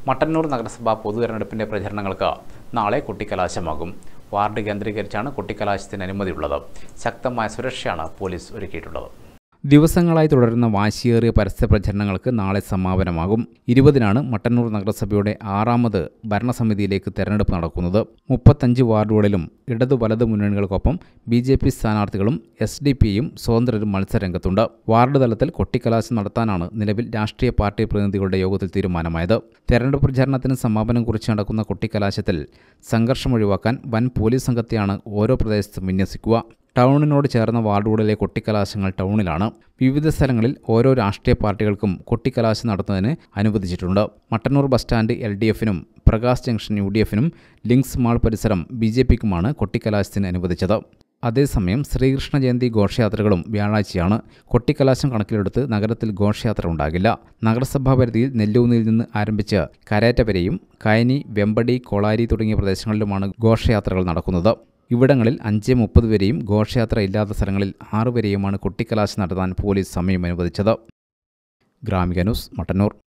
മട്ടന്നൂർ നഗരസഭ പൊതു തെരഞ്ഞെടുപ്പിൻ്റെ പ്രചരണങ്ങൾക്ക് നാളെ കൊട്ടിക്കലാശമാകും വാർഡ് കേന്ദ്രീകരിച്ചാണ് കൊട്ടിക്കലാശത്തിന് അനുമതിയുള്ളത് ശക്തമായ സുരക്ഷയാണ് പോലീസ് ഒരുക്കിയിട്ടുള്ളത് ദിവസങ്ങളായി തുടരുന്ന വാശിയേറിയ പരസ്യ പ്രചരണങ്ങൾക്ക് നാളെ സമാപനമാകും ഇരുപതിനാണ് മട്ടന്നൂർ നഗരസഭയുടെ ആറാമത് ഭരണസമിതിയിലേക്ക് തെരഞ്ഞെടുപ്പ് നടക്കുന്നത് മുപ്പത്തഞ്ച് വാർഡുകളിലും ഇടതു വലത് മുന്നണികൾക്കൊപ്പം ബി ജെ പി സ്ഥാനാർത്ഥികളും എസ് ഡി പിയും സ്വതന്ത്രരും മത്സരരംഗത്തുണ്ട് വാർഡ് തലത്തിൽ കൊട്ടിക്കലാശം നടത്താനാണ് നിലവിൽ രാഷ്ട്രീയ പാർട്ടി പ്രതിനിധികളുടെ യോഗത്തിൽ തീരുമാനമായത് തെരഞ്ഞെടുപ്പ് പ്രചാരണത്തിന് സമാപനം കുറിച്ച് നടക്കുന്ന കൊട്ടിക്കലാശത്തിൽ സംഘർഷം ഒഴിവാക്കാൻ വൻ പോലീസ് സംഘത്തെയാണ് ഓരോ പ്രദേശത്തും വിന്യസിക്കുക ടൗണിനോട് ചേർന്ന വാർഡുകളിലെ കൊട്ടിക്കലാശങ്ങൾ ടൗണിലാണ് വിവിധ സ്ഥലങ്ങളിൽ ഓരോ രാഷ്ട്രീയ പാർട്ടികൾക്കും കൊട്ടിക്കലാശം നടത്തുന്നതിന് അനുവദിച്ചിട്ടുണ്ട് Mattannur bus stand L D എഫിനും പ്രകാശ് ജംഗ്ഷൻ യു ഡി എഫിനും ലിങ്ക്സ് മാൾ പരിസരം ബി ജെ പിക്കുമാണ് കൊട്ടിക്കലാശത്തിന് അനുവദിച്ചത് അതേസമയം ശ്രീകൃഷ്ണ ജയന്തി ഘോഷയാത്രകളും വ്യാഴാഴ്ചയാണ് കൊട്ടിക്കലാശം കണക്കിലെടുത്ത് നഗരത്തിൽ ഘോഷയാത്ര ഉണ്ടാകില്ല നഗരസഭാ പരിധിയിൽ നെല്ലൂന്നിൽ നിന്ന് ആരംഭിച്ച് കരേറ്റ വരെയും കയനി വെമ്പടി കോളാരി തുടങ്ങിയ പ്രദേശങ്ങളിലുമാണ് ഘോഷയാത്രകൾ നടക്കുന്നത് ഇവിടങ്ങളിൽ അഞ്ച് മുപ്പത് വരെയും ഘോഷയാത്ര ഇല്ലാത്ത സ്ഥലങ്ങളിൽ ആറ് വരെയുമാണ് കൊട്ടിക്കലാശം നടത്താൻ പോലീസ് സമയം അനുവദിച്ചത് ഗ്രാമിക ന്യൂസ് മട്ടന്നൂർ